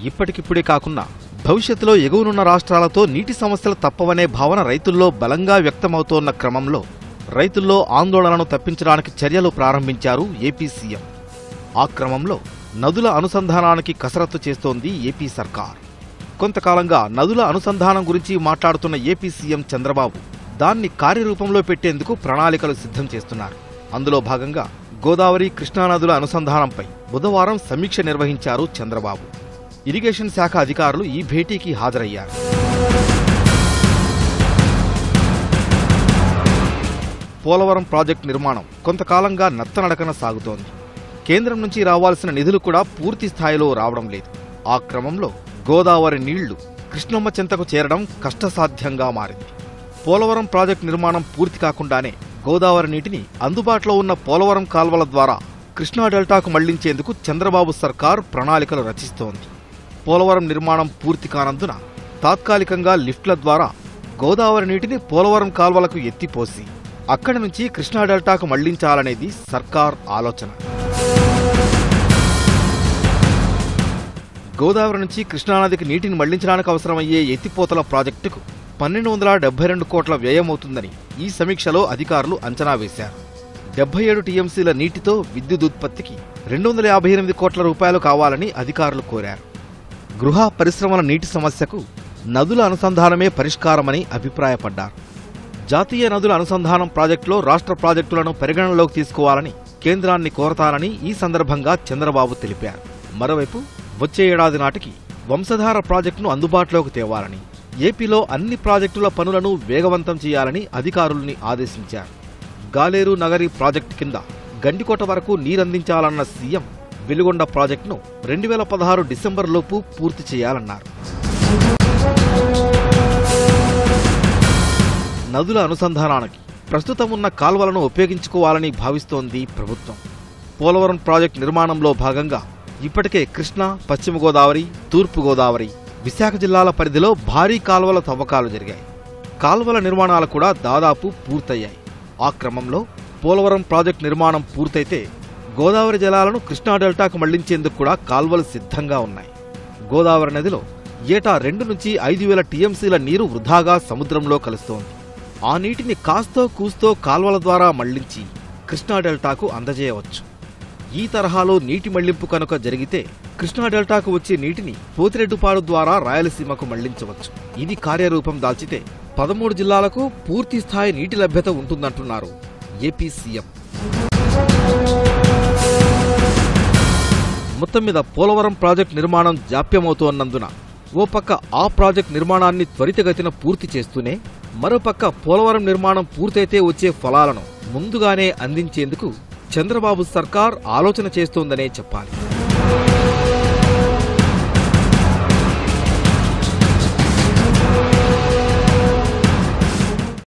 ఇప్పటికిప్పుడే కాకుండా భవిష్యత్తులో ఎగువనున్న రాష్ట్రాలతో నీటి సమస్యలు తప్పవనే భావన రైతుల్లో బలంగా వ్యక్తమవుతోన్న క్రమంలో రైతుల్లో ఆందోళనను తప్పించడానికి చర్యలు ప్రారంభించారు ఏపీ సీఎం ఆ క్రమంలో నదుల అనుసంధానానికి కసరత్తు చేస్తోంది ఏపీ సర్కార్ కొంతకాలంగా నదుల అనుసంధానం గురించి మాట్లాడుతున్న ఏపీ సీఎం చంద్రబాబు దాన్ని కార్యరూపంలో పెట్టేందుకు ప్రణాళికలు సిద్ధం చేస్తున్నారు అందులో భాగంగా గోదావరి కృష్ణానదుల అనుసంధానంపై బుధవారం సమీక్ష నిర్వహించారు చంద్రబాబు ఇరిగేషన్ శాఖ అధికారులు ఈ భేటీకి హాజరయ్యారు పోలవరం ప్రాజెక్టు నిర్మాణం కొంతకాలంగా నత్తనడకన సాగుతోంది కేంద్రం నుంచి రావాల్సిన నిధులు కూడా పూర్తి స్థాయిలో రావడం లేదు ఆ క్రమంలో గోదావరి నీళ్లు కృష్ణమ్మ చెంతకు చేరడం కష్టసాధ్యంగా మారింది పోలవరం ప్రాజెక్టు నిర్మాణం పూర్తి కాకుండానే గోదావరి నీటిని అందుబాటులో ఉన్న పోలవరం కాల్వల ద్వారా కృష్ణా డెల్టాకు మళ్లించేందుకు చంద్రబాబు సర్కార్ ప్రణాళికలు రచిస్తోంది పోలవరం నిర్మాణం పూర్తి కానందున తాత్కాలికంగా లిఫ్ట్ల ద్వారా గోదావరి నీటిని పోలవరం కాల్వలకు ఎత్తిపోసి అక్కడి నుంచి కృష్ణా డెల్టాకు మళ్లించాలనేది సర్కార్ ఆలోచన గోదావరి నుంచి కృష్ణానదికి నీటిని మళ్లించడానికి అవసరమయ్యే ఎత్తిపోతల ప్రాజెక్టుకు పన్నెండు వందల డెబ్బై రెండు కోట్ల వ్యయమవుతుందని ఈ సమీక్షలో అధికారులు అంచనా వేశారు డెబ్బై ఏడు టీఎంసీల నీటితో విద్యుత్ ఉత్పత్తికి రెండు వందల యాభై ఎనిమిది కోట్ల రూపాయలు కావాలని అధికారులు కోరారు గృహ పరిశ్రమల నీటి సమస్యకు నదుల అనుసంధానమే పరిష్కారమని అభిప్రాయపడ్డారు జాతీయ నదుల అనుసంధానం ప్రాజెక్టులో రాష్ట్ర ప్రాజెక్టులను పరిగణనలోకి తీసుకోవాలని కేంద్రాన్ని కోరతానని ఈ సందర్భంగా చంద్రబాబు తెలిపారు మరోవైపు వచ్చే ఏడాది నాటికి వంశధార ప్రాజెక్టును అందుబాటులోకి తేవాలని ఏపీలో అన్ని ప్రాజెక్టుల పనులను వేగవంతం చేయాలని అధికారుల్ని ఆదేశించారు గాలేరు నగరి ప్రాజెక్టు కింద గండికోట వరకు నీరందించాలన్న సీఎం వెలుగొండ ప్రాజెక్టును రెండు వేల పదహారు డిసెంబర్ లోపు పూర్తి చేయాలన్నారు నదుల అనుసంధానానికి ప్రస్తుతం ఉన్న కాల్వలను ఉపయోగించుకోవాలని భావిస్తోంది ప్రభుత్వం పోలవరం ప్రాజెక్టు నిర్మాణంలో భాగంగా ఇప్పటికే కృష్ణా పశ్చిమ గోదావరి తూర్పు గోదావరి విశాఖ జిల్లాల పరిధిలో భారీ కాల్వల తవ్వకాలు జరిగాయి కాల్వల నిర్మాణాలు కూడా దాదాపు పూర్తయ్యాయి ఆ క్రమంలో పోలవరం ప్రాజెక్టు నిర్మాణం పూర్తయితే గోదావరి జలాలను కృష్ణా డెల్టాకు మళ్లించేందుకు కూడా కాల్వలు సిద్ధంగా ఉన్నాయి గోదావరి నదిలో ఏటా రెండు నుంచి ఐదు వేల టీఎంసీల నీరు వృధాగా సముద్రంలో కలుస్తోంది ఆ నీటిని కాస్తో కూస్తో కాల్వల ద్వారా మళ్లించి కృష్ణా డెల్టాకు అందజేయవచ్చు ఈ తరహాలో నీటి మళ్లింపు కనుక జరిగితే కృష్ణా డెల్టాకు వచ్చే నీటిని పోతిరెడ్డుపాడు ద్వారా రాయలసీమకు మళ్లించవచ్చు ఇది కార్యరూపం దాల్చితే పదమూడు జిల్లాలకు పూర్తి స్థాయి నీటి లభ్యత ఉంటుందంటున్నారు ఏపీ సీఎం మొత్తం మీద పోలవరం ప్రాజెక్టు నిర్మాణం జాప్యమవుతోన్నందున ఓ పక్క ఆ ప్రాజెక్టు నిర్మాణాన్ని త్వరితగతిన పూర్తి చేస్తూనే మరోపక్క పోలవరం నిర్మాణం పూర్తయితే వచ్చే ఫలాలను ముందుగానే అందించేందుకు చంద్రబాబు సర్కార్ ఆలోచన చేస్తోందనే చెప్పాలి